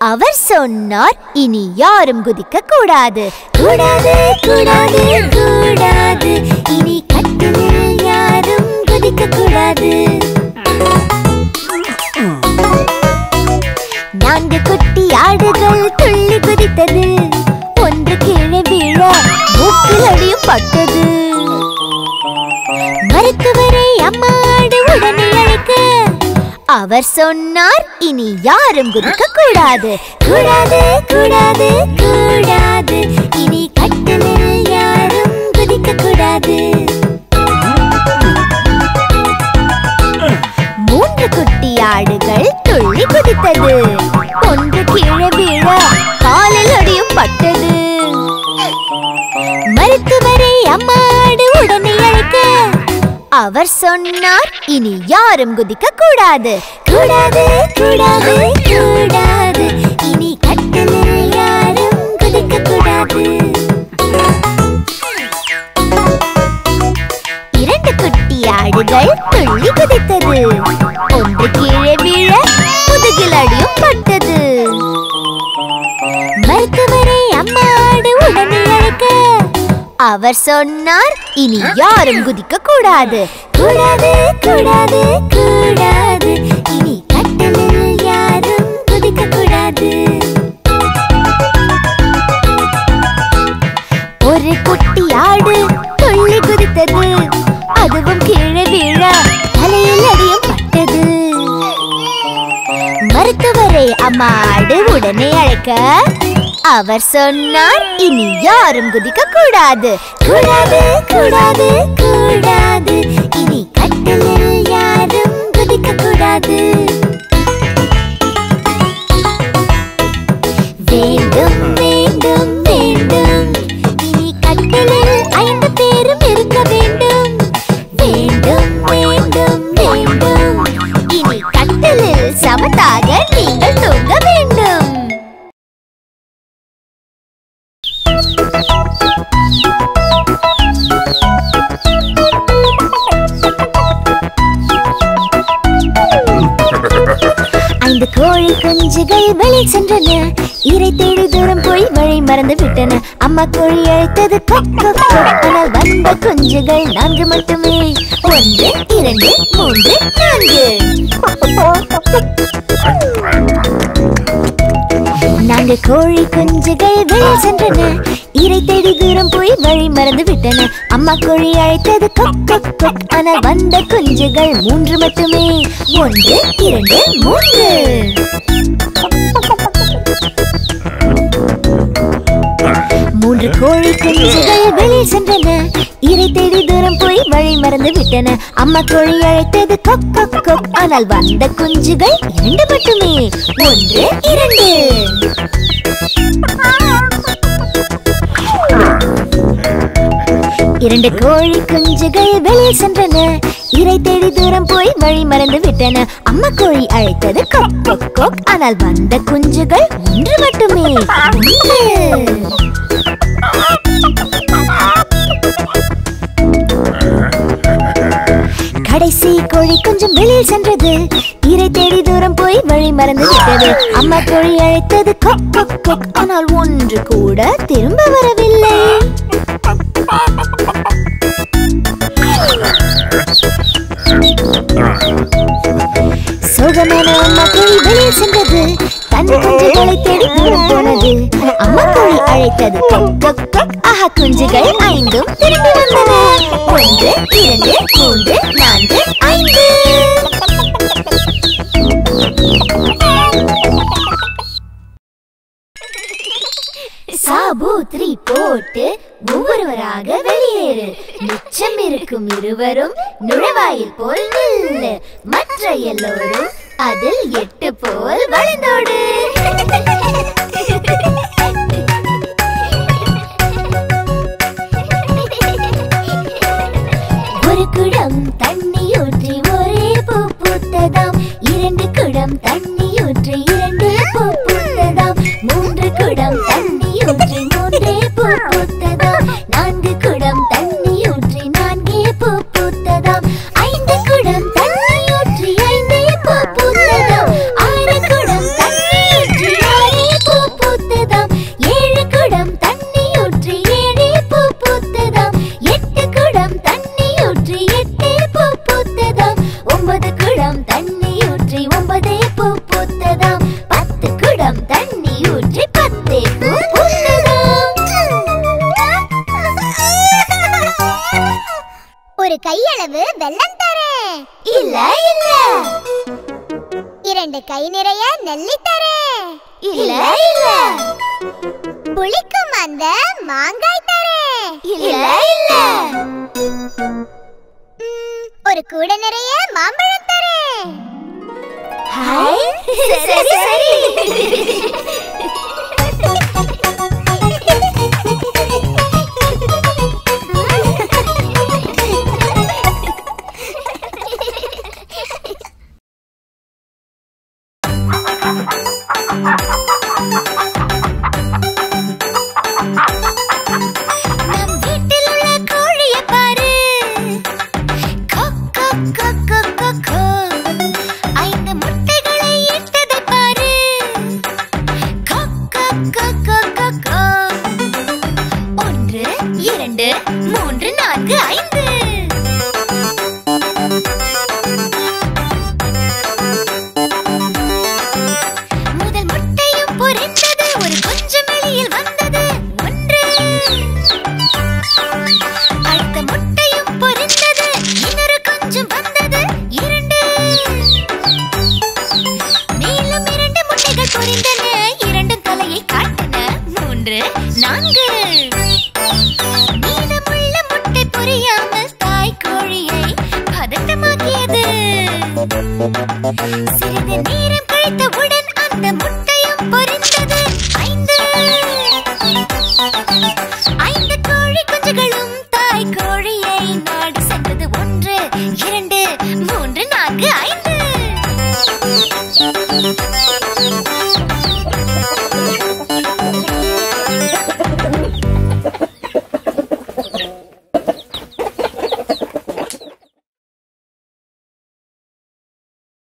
அவர் சொன்னார் இனி யாரும் குதிக்க கூடாது கூடாது கூடாது கூடாது இனி கட்டிலில் யாரும் குதிக்க கூடாது நான்கு குட்டி ஆடுகள் துள்ளி குதித்தது ஒன்று கீழே வீழ மூக்கில் அடியும் பட்டது மருத்துவரை அம்மா ஆடு உடனே அழைக்க அவர் சொன்னார் இனி யாரும் குதிக்க கூடாது கூடாது கூடாது கூடாது இனி கட்டிலில் யாரும் குதிக்க கூடாது மூன்று குட்டி ஆடுகள் துள்ளி குதித்தது ஒன்று கீழே வீழ காலில் அடியும் பட்டது மருத்துவரை அம்மா ஆடு உடனே அழைக்க அவர் சொன்னார் இனி யாரும் குதிக்க கூடாது கூடாது கூடாது கூடாது இனி கட்டிலில் யாரும் குதிக்க கூடாது இரண்டு குட்டி ஆடுகள் துள்ளி குதித்தது ஒன்று கீழே வீழ முதுகில் அடியும் பட்டது மருத்துவரை அம்மா ஆடு உடனே அழைக்க அவர் சொன்னார் இனி யாரும் குதிக்க கூடாது கூடாது கூடாது கூடாது இனி கட்டலில் யாரும் குதிக்க கூடாது ஒரு குட்டி ஆடு துள்ளி குதித்தது அதுவும் கீழே வீழ தலையில் அடியும் பட்டது மருத்துவரை அம்மா ஆடு உடனே அழைக்க அவர் சொன்னார் இனி யாரும் குதிக்க கூடாது கூடாது கூடாது கூடாது இனி கட்டிலில் யாரும் குதிக்க கூடாது வேண்டும் வேண்டும் வேண்டும் இனி கட்டிலில் ஐந்து பேரும் இருக்க வேண்டும் வேண்டும் வேண்டும் வேண்டும் இனி கட்டிலில் சமத்தாக நீங்கள் தூங்க வேண்டும் ஐந்து கோழி குஞ்சுகள் வெளி சென்றன இறை தேடி தூரம் போய் வழி மறந்து விட்டன அம்மா கோழி அழைத்தது கொக் கொக் கொக். ஆனால் வந்த குஞ்சுகள் நான்கு மட்டுமே ஒன்று இரண்டு மூன்று நான்கு நான்கு கோழி குஞ்சுகள் வெளி சென்றன இறை தேடி தூரம் போய் வழி மறந்து விட்டன அம்மா கோழி அழைத்தது கொக் கொக் கொக் ஆனால் வந்த குஞ்சுகள் மூன்று மட்டுமே ஒன்று இரண்டு மூன்று மூன்று கோழி குஞ்சுகள் வெளியே சென்றன இறை தேடி தூரம் போய் வழி மறந்து விட்டன அம்மா கோழி அழைத்தது கொக் கொக் கொக் ஆனால் வந்த குஞ்சுகள் இரண்டு மட்டுமே ஒன்று இரண்டு இரண்டு கோழி குஞ்சுகள் வெளியே சென்றன இறை தேடி தூரம் போய் வழி மறந்து விட்டன அம்மா கோழி அழைத்தது கொக் கொக் கொக் ஆனால் வந்த குஞ்சுகள் ஒன்று மட்டுமே ஒன்று கடைசி கோழி கொஞ்சம் வெளியில் சென்றது இறை தேடி தூரம் போய் வழி மறந்து விட்டது அம்மா கோழி அழைத்தது கொக் கொக் கொக் ஆனால் ஒன்று கூட திரும்ப வரவில்லை சோகமான அம்மா கோழி வெளியில் சென்றது தன் குஞ்சுகளை தேடி தூரம் போனது அம்மா கோழி அழைத்தது கொக் கொக் கொக் ஆஹா குஞ்சுகள் ஐந்தும் திரும்பி வந்தன ஒன்று இரண்டு மூன்று நான்கு ஐந்து சாபூத்ரி போட்டு ஒவ்வொருவராக வெளியேறு மிச்சம் இருக்கும் இருவரும் நுழைவாயில் போல் நில்லு மற்ற எல்லோரும் அதில் எட்டு போல் வளைந்தோடு ஒரு குடம் தண்ணி ஊற்றி ஒரே பூ பூத்ததாம் இரண்டு குடம் தண்ணி ஊற்றி இரண்டு பூ பூத்ததாம் மூன்று குடம் தண்ணி ஊற்றி மூன்றே பூ பூத்ததாம் நான்கு குடம் தண்ணி ஊற்றி நான்கே பூ பூத்ததாம் ஐந்து குடம் தண்ணி ஊற்றி ஐந்தே பூ பூத்ததாம் ஆறு குடம் தண்ணி ஊற்றி ஆறே தரேன் இல்ல இல்ல புளிக்கும் அந்த மாங்காய் தரேன் இல்ல இல்ல ம், ஒரு கூட நிறைய மாம்பழம் தரேன் ஹாய் சரி சரி நம் வீட்டில் உள்ள கோழியை பாரு கோ, கோ, கோ, கோ, கோ, கோ. ஐந்து முட்டைகளை இட்டதை பாரு கோ, கோ, கோ, கோ, கோ, கோ. ஒன்று இரண்டு மூன்று நான்கு ஐந்து முதல் முட்டையும் பொரிந்தது ஒரு கொஞ்சம் வெளியில் வந்தது ஒன்று அடுத்த முட்டையும் பொரிந்தது இன்னொரு கொஞ்சம் வந்தது இரண்டு மேலும் இரண்டு முட்டைகள் பொரிந்தன இரண்டும் தலையை காட்டின மூன்று நான்கு மீதமுள்ள முட்டை பொரியாமல் தாய் கோழியை பதட்டமாக்கியது சிறிது நேரம் கழித்தவுடன் அந்த முட்டையும் பொரிந்தது ஐந்து ஐந்து கோழி குஞ்சுகளும் தாய் கோழியை நாடி சென்றது ஒன்று இரண்டு மூன்று நான்கு ஐந்து